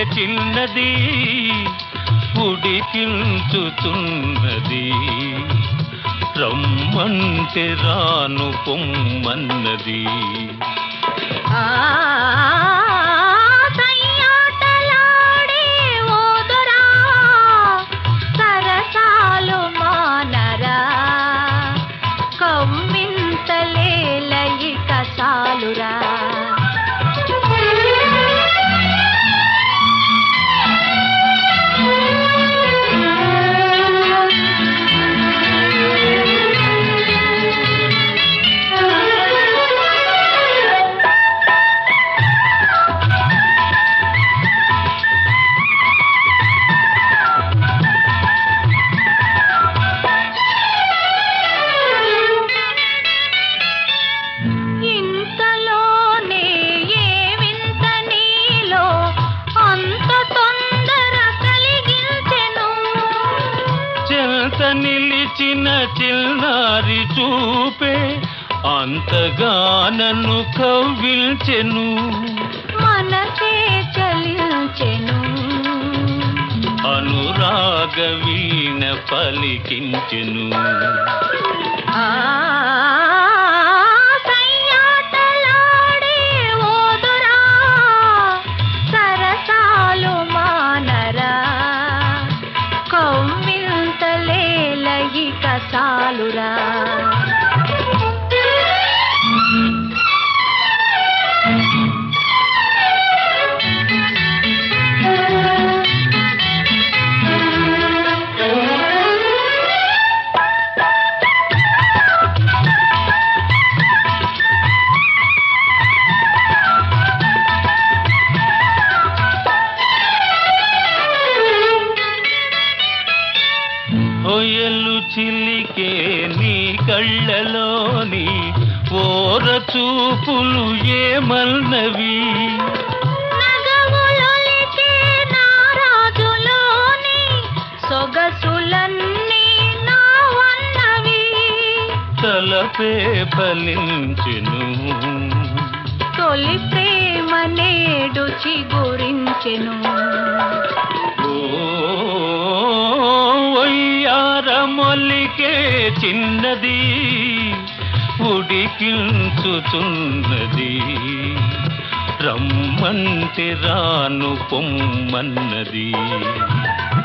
చిన్నది ఉడికించుతున్నది రమ్మంటే రాను పొమ్మన్నది ఆ సయ్యాటలాడే ఓదురా సరసాలు మానరా కమ్మింతలేలయిక సాలురా ఇంతలోనే ఏ వింత నీలో అంత తొందర కలిగించెను చెంత నిలిచిన చిన్నారి చూపే అంతగానను కవ్విల్చెను మనసే చలించెను అనురాగ వీణ పలికించెను ఆ సయ్యాటలాడే ఓదురా సరసాలు మానరా కవ్వింతలేలయిక సాలురా హొయలు చిలికే నీ కళ్ళలోని ఓర చూపులు ఏమన్నవి నగములొలికే నా రాజులోని సొగసులన్నీ నా వన్నవి తలపే ఫలించెను తొలి ప్రేమ నేడు చిగురించెను మొల్లికే చిన్నది ఉడికించుతున్నది రమ్మంటే రాను పొమ్మన్నది